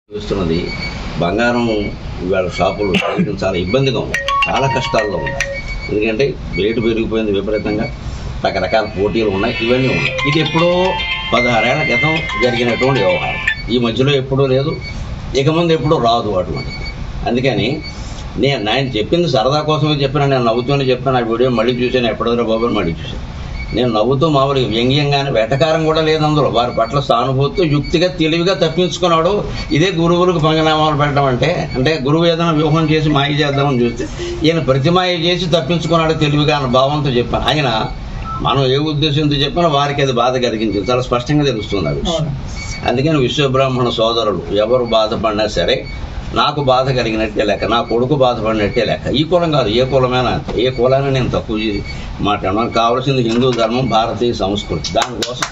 చూస్తున్నది బంగారం ఇవాళ షాపులు చేయడం చాలా ఇబ్బందిగా ఉంది చాలా కష్టాల్లో ఉంది ఎందుకంటే రేటు పెరిగిపోయింది విపరీతంగా రకరకాల పోటీలు ఉన్నాయి ఇవన్నీ ఉన్నాయి ఇది ఎప్పుడో పదహారేళ్ల క్రితం జరిగినటువంటి వ్యవహారం ఈ మధ్యలో ఎప్పుడూ లేదు ఇక ముందు ఎప్పుడూ రాదు అటువంటి అందుకని నేను ఆయన చెప్పింది సరదా కోసమే చెప్పిన నేను నవ్వుతూనే చెప్పాను ఆ వీడియో మళ్ళీ చూశాను ఎప్పటిదో బాబు అని మళ్ళీ చూశాను నేను నవ్వుతూ మామూలుగా వ్యంగ్యంగానే వెటకారం కూడా లేదు అందులో వారి పట్ల సానుభూతితో యుక్తిగా తెలివిగా తప్పించుకున్నాడు ఇదే గురువులకు పంగనామాలు పెట్టడం అంటే అంటే గురువు ఏదైనా వ్యూహం చేసి మాయ చేద్దామని చూస్తే ఈయన ప్రతిమాయ చేసి తప్పించుకున్నాడు తెలివిగా అన్న భావంతో చెప్పాను ఆయన మనం ఏ ఉద్దేశంతో చెప్పినా వారికి అది బాధ కలిగించింది చాలా స్పష్టంగా తెలుస్తుంది ఆ విషయం అందుకని విశ్వబ్రాహ్మణ సోదరులు ఎవరు బాధపడినా సరే నాకు బాధ కలిగినట్టే లెక్క నా కొడుకు బాధపడినట్టే లెక్క ఈ కులం కాదు ఏ కులమైనా అంతే ఏ కులాన్ని నేను తక్కువ చేసి మాట్లాడను నాకు కావాల్సింది హిందూ ధర్మం భారతీయ సంస్కృతి దానికోసం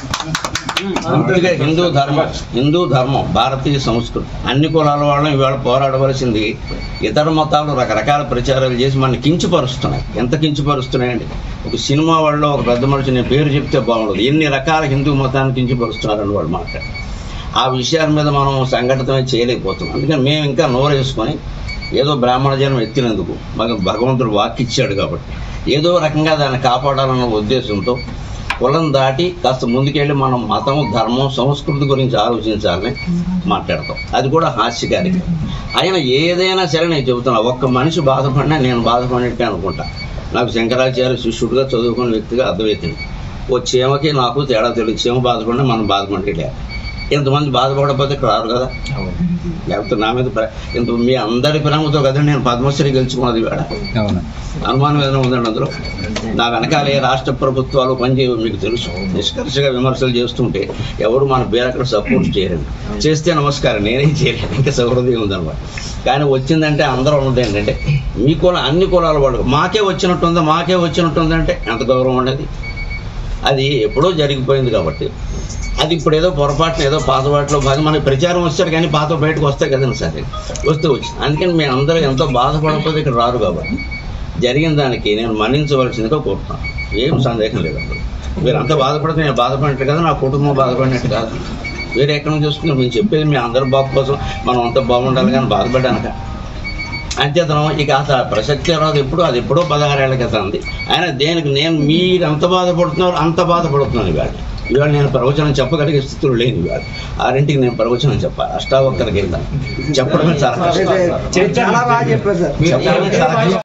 అందుకే హిందూ ధర్మం హిందూ ధర్మం భారతీయ సంస్కృతి అన్ని కులాల వాళ్ళని ఇవాళ పోరాడవలసింది ఇతర మతాలు రకరకాల ప్రచారాలు చేసి మన కించపరుస్తున్నాయి ఎంత కించపరుస్తున్నాయండి ఒక సినిమా వాళ్ళు ఒక పెద్ద మనిషి నేను పేరు చెప్తే బాగుండదు ఎన్ని రకాల హిందూ మతాన్ని కించపరుస్తున్నారని వాళ్ళు మాట్లాడారు ఆ విషయాల మీద మనం సంఘటితమే చేయలేకపోతున్నాం అందుకని మేము ఇంకా నోరేసుకొని ఏదో బ్రాహ్మణ జనం ఎత్తినందుకు మాకు భగవంతుడు వాక్కిచ్చాడు కాబట్టి ఏదో రకంగా దాన్ని కాపాడాలన్న ఉద్దేశంతో కులం దాటి కాస్త ముందుకెళ్ళి మనం మతం ధర్మం సంస్కృతి గురించి ఆలోచించాలని మాట్లాడతాం అది కూడా హాస్యకారిక ఆయన ఏదైనా సరే నేను చెబుతున్నా ఒక్క మనిషి బాధపడినా నేను బాధపడినట్టే అనుకుంటా నాకు శంకరాచార్య శిష్యుడిగా చదువుకున్న వ్యక్తిగా అద్వైతిని ఓ చీమకి నాకు తేడా తెలియదు చీమ బాధపడినా మనం బాధపడే ఇంతమంది బాధపడకపోతే ఇక్కడ రారు కదా లేకపోతే నా మీద ప్ర- ఇంత మీ అందరి ప్రేమతో కదా నేను పద్మశ్రీ గెలుచుకున్నది వేడ అవును అనుమానం ఏదైనా ఉందండి అందులో నా వెనకాల ఏ రాష్ట్ర ప్రభుత్వాలు పనిచేయవు మీకు తెలుసు నిష్కర్షగా విమర్శలు చేస్తుంటే ఎవరు మన బేరక్కడ సపోర్ట్ చేయరండి చేస్తే నమస్కారం నేనేం చేయలేను ఇంకా సౌహృదయం ఉందన్నమాట కానీ వచ్చిందంటే అందరూ ఉన్నది ఏంటంటే మీ కుల అన్ని కులాల వాళ్ళు మాకే వచ్చినట్టుందా మాకే వచ్చినట్టుందంటే ఎంత గౌరవం ఉండేది అది ఎప్పుడో జరిగిపోయింది కాబట్టి అది ఇప్పుడు ఏదో పొరపాటున ఏదో పాతబాటులో భాగం మనకి ప్రచారం వచ్చారు కానీ పాత బయటకు వస్తాయి కదండి సరే వస్తే వచ్చింది అందుకని మేము అందరూ ఎంతో బాధపడకపోతే ఇక్కడ రారు కాబట్టి జరిగిన దానికి నేను మన్నించవలసిందిగా కోరుతున్నాను ఏం సందేహం లేదు అందులో మీరు అంత బాధపడితే నేను బాధపడినట్టు కదా నా కుటుంబం బాధపడినట్టు కాదు మీరు ఎక్కడ నుంచి వస్తున్నారు మేము చెప్పేది మీ అందరి బాబు కోసం మనం అంతా బాగుండాలి కానీ బాధపడ్డానక అంచేతనం ఇక అసలు ప్రసక్తి రాదు ఎప్పుడు అది ఎప్పుడో పదహారేళ్ల క్రితం ఉంది ఆయన దేనికి నేను మీరు ఎంత బాధపడుతున్నారు అంత బాధపడుతున్నాను ఇవాళ ఇవాళ నేను ప్రవచనం చెప్పగలిగే స్థితిలో లేని ఇవాళ ఆరింటికి నేను ప్రవచనం చెప్పాలి అష్టావక్కరికి వెళ్తాను చెప్పడమే చాలా కష్టం చాలా బాగా చెప్పారు సార్ చెప్పడమే చాలా కష్టం